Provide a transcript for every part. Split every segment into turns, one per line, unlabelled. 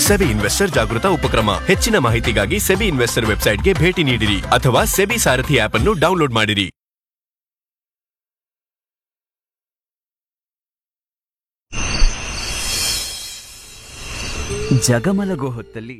SEBI investor ಜಾಗೃತ ಉಪಕ್ರಮ ಹೆಚ್ಚಿನ ಮಾಹಿತಿಗಾಗಿ ಸೆಬಿ ಇನ್ವೆಸ್ಟರ್ ವೆಬ್ಸೈಟ್ಗೆ ಭೇಟಿ ನೀಡಿರಿ ಅಥವಾ ಸೆಬಿ ಸಾರಥಿ ಆಪ್ ಅನ್ನು ಡೌನ್ಲೋಡ್ ಮಾಡಿರಿ
ಜಗಮಲಗೋ ಹೊತ್ತಲ್ಲಿ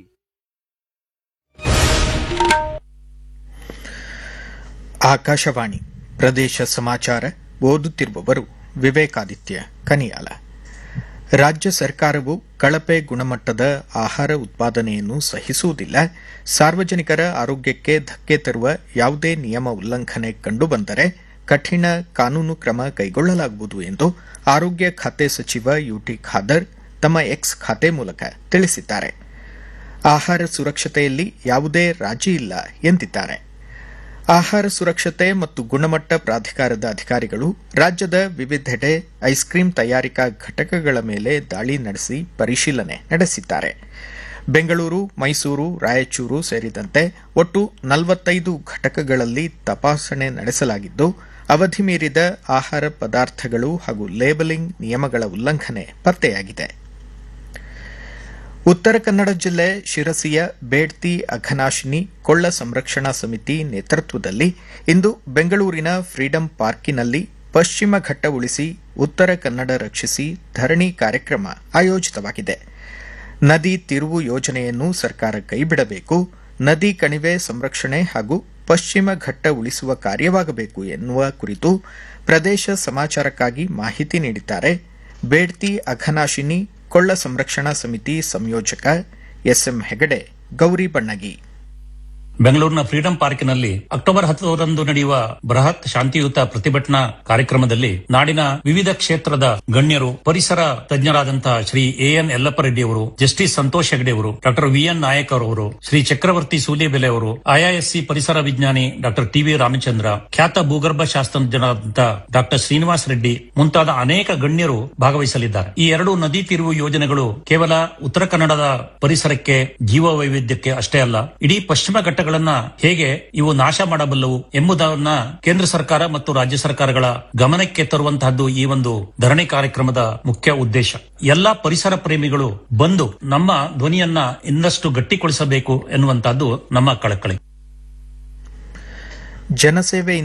ಆಕಾಶವಾಣಿ ಪ್ರದೇಶ ಸಮಾಚಾರ ಓದುತ್ತಿರುವವರು ವಿವೇಕಾದಿತ್ಯ ಕನಿಯಾಲ ರಾಜ್ಯ ಸರ್ಕಾರವು ಕಳಪೆ ಗುಣಮಟ್ಟದ ಆಹಾರ ಉತ್ಪಾದನೆಯನ್ನು ಸಹಿಸುವುದಿಲ್ಲ ಸಾರ್ವಜನಿಕರ ಆರೋಗ್ಯಕ್ಕೆ ಧಕ್ಕೆ ತರುವ ಯಾವುದೇ ನಿಯಮ ಉಲ್ಲಂಘನೆ ಕಂಡುಬಂದರೆ ಕಠಿಣ ಕಾನೂನು ಕ್ರಮ ಕೈಗೊಳ್ಳಲಾಗುವುದು ಎಂದು ಆರೋಗ್ಯ ಖಾತೆ ಸಚಿವ ಯುಟಿ ಖಾದರ್ ತಮ್ಮ ಎಕ್ಸ್ ಖಾತೆ ಮೂಲಕ ತಿಳಿಸಿದ್ದಾರೆ ಆಹಾರ ಸುರಕ್ಷತೆಯಲ್ಲಿ ಯಾವುದೇ ರಾಜಿ ಇಲ್ಲ ಎಂದಿದ್ದಾರೆ ಆಹಾರ ಸುರಕ್ಷತೆ ಮತ್ತು ಗುಣಮಟ್ಟ ಪ್ರಾಧಿಕಾರದ ಅಧಿಕಾರಿಗಳು ರಾಜ್ಯದ ವಿವಿಧೆಡೆ ಐಸ್ ಕ್ರೀಂ ತಯಾರಿಕಾ ಘಟಕಗಳ ಮೇಲೆ ದಾಳಿ ನಡೆಸಿ ಪರಿಶೀಲನೆ ನಡೆಸಿದ್ದಾರೆ ಬೆಂಗಳೂರು ಮೈಸೂರು ರಾಯಚೂರು ಸೇರಿದಂತೆ ಒಟ್ಟು ನಲವತ್ತೈದು ಘಟಕಗಳಲ್ಲಿ ತಪಾಸಣೆ ನಡೆಸಲಾಗಿದ್ದು ಅವಧಿ ಮೀರಿದ ಆಹಾರ ಪದಾರ್ಥಗಳು ಹಾಗೂ ಲೇಬಲಿಂಗ್ ನಿಯಮಗಳ ಉಲ್ಲಂಘನೆ ಪತ್ತೆಯಾಗಿದೆ ಉತ್ತರ ಕನ್ನಡ ಜಿಲ್ಲೆ ಶಿರಸಿಯ ಬೇಡ್ತಿ ಅಘನಾಶಿನಿ ಕೊಳ್ಳ ಸಂರಕ್ಷಣಾ ಸಮಿತಿ ನೇತೃತ್ವದಲ್ಲಿ ಇಂದು ಬೆಂಗಳೂರಿನ ಫ್ರೀಡಂ ಪಾರ್ಕಿನಲ್ಲಿ ಪಶ್ಚಿಮ ಘಟ್ಟ ಉಳಿಸಿ ಉತ್ತರ ಕನ್ನಡ ರಕ್ಷಿಸಿ ಧರಣಿ ಕಾರ್ಯಕ್ರಮ ಆಯೋಜಿತವಾಗಿದೆ ನದಿ ತಿರುವು ಯೋಜನೆಯನ್ನು ಸರ್ಕಾರ ಕೈಬಿಡಬೇಕು ನದಿ ಕಣಿವೆ ಸಂರಕ್ಷಣೆ ಹಾಗೂ ಪಶ್ಚಿಮ ಘಟ್ಟ ಉಳಿಸುವ ಕಾರ್ಯವಾಗಬೇಕು ಎನ್ನುವ ಕುರಿತು ಪ್ರದೇಶ ಸಮಾಚಾರಕ್ಕಾಗಿ ಮಾಹಿತಿ ನೀಡಿದ್ದಾರೆ ಬೇಡ್ತಿ ಅಘನಾಶಿನಿ ಕೊಳ್ಳ ಸಂರಕ್ಷಣಾ ಸಮಿತಿ ಸಂಯೋಜಕ ಎಸ್ಎಂ ಹೆಗಡೆ ಗೌರಿ ಬಣ್ಣಗಿ
ಬೆಂಗಳೂರಿನ ಫ್ರೀಡಂ ಪಾರ್ಕಿನಲ್ಲಿ ಅಕ್ಟೋಬರ್ ಹತ್ತರಂದು ನಡೆಯುವ ಬೃಹತ್ ಶಾಂತಿಯುತ ಪ್ರತಿಭಟನಾ ಕಾರ್ಯಕ್ರಮದಲ್ಲಿ ನಾಡಿನ ವಿವಿಧ ಕ್ಷೇತ್ರದ ಗಣ್ಯರು ಪರಿಸರ ತಜ್ಞರಾದಂತಹ ಶ್ರೀ ಎಎನ್ ಯಲ್ಲಪ್ಪ ರೆಡ್ಡಿ ಅವರು ಜಸ್ಟಿಸ್ ಸಂತೋಷ್ ಹೆಗಡೆ ಅವರು ಡಾಕ್ಟರ್ ವಿಎನ್ ನಾಯಕ್ ಅವರು ಶ್ರೀ ಚಕ್ರವರ್ತಿ ಸೂಲಿಬೆಲೆ ಅವರು ಐಐಎಸ್ಸಿ ಪರಿಸರ ವಿಜ್ಞಾನಿ ಡಾಕ್ಟರ್ ಟಿವಿ ರಾಮಚಂದ್ರ ಖ್ಯಾತ ಭೂಗರ್ಭ ಶಾಸ್ತ್ರಜ್ಞರಾದಂತಹ ಡಾಕ್ಟರ್ ಶ್ರೀನಿವಾಸ್ ರೆಡ್ಡಿ ಮುಂತಾದ ಅನೇಕ ಗಣ್ಯರು ಭಾಗವಹಿಸಲಿದ್ದಾರೆ ಈ ಎರಡು ನದಿ ತಿರುವು ಯೋಜನೆಗಳು ಕೇವಲ ಉತ್ತರ ಕನ್ನಡದ ಪರಿಸರಕ್ಕೆ ಜೀವ ವೈವಿಧ್ಯಕ್ಕೆ ಅಷ್ಟೇ ಅಲ್ಲ ಇಡೀ ಪಶ್ಚಿಮ ಘಟ್ಟಗಳನ್ನ ಹೇಗೆ ಇವು ನಾಶ ಮಾಡಬಲ್ಲವು ಎಂಬುದನ್ನ ಕೇಂದ್ರ ಸರ್ಕಾರ ಮತ್ತು ರಾಜ್ಯ ಸರ್ಕಾರಗಳ ಗಮನಕ್ಕೆ ತರುವಂತಹದ್ದು ಈ ಒಂದು ಧರಣಿ ಕಾರ್ಯಕ್ರಮದ ಮುಖ್ಯ ಉದ್ದೇಶ ಎಲ್ಲಾ ಪರಿಸರ ಪ್ರೇಮಿಗಳು ಬಂದು ನಮ್ಮ ಧ್ವನಿಯನ್ನ ಇನ್ನಷ್ಟು ಗಟ್ಟಿಗೊಳಿಸಬೇಕು ಎನ್ನುವಂತಹದ್ದು ನಮ್ಮ ಕಳಕಳಿ
ಜನಸೇವೆ